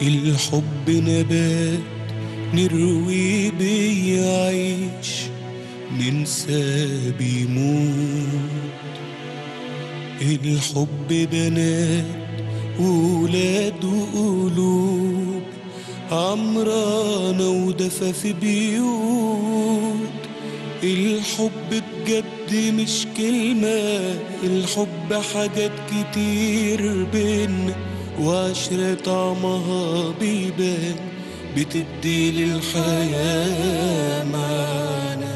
الحب نبات نروي بيعيش ننسى بيموت الحب بنات وولاد وقلوب عمرانة ودفى في بيوت الحب بجد مش كلمة الحب حاجات كتير بينا وعشرة طعمها بيبان بتدي للحياة معانا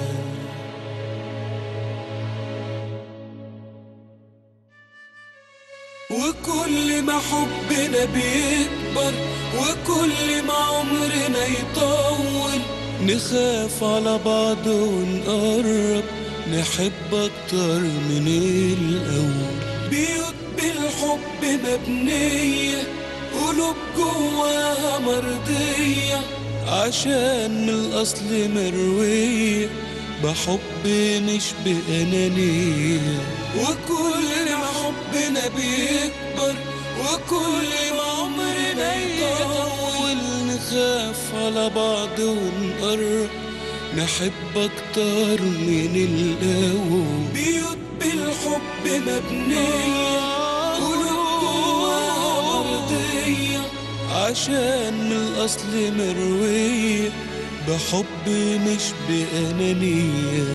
وكل ما حبنا بيكبر وكل ما عمرنا يطول نخاف على بعض ونقرب نحب أكتر من الأول بيوت بالحب مبنية قلوب جواها مرضية عشان من الأصل مروية بحب مش بأنانية وكل ما حبنا بيكبر وكل ما عمرنا يطول نخاف على بعض ونقرب نحب أكتر من الأول بيوت بالحب مبنية قلوب جواها مرضية عشان من الأصل مروية بحب مش بأنانية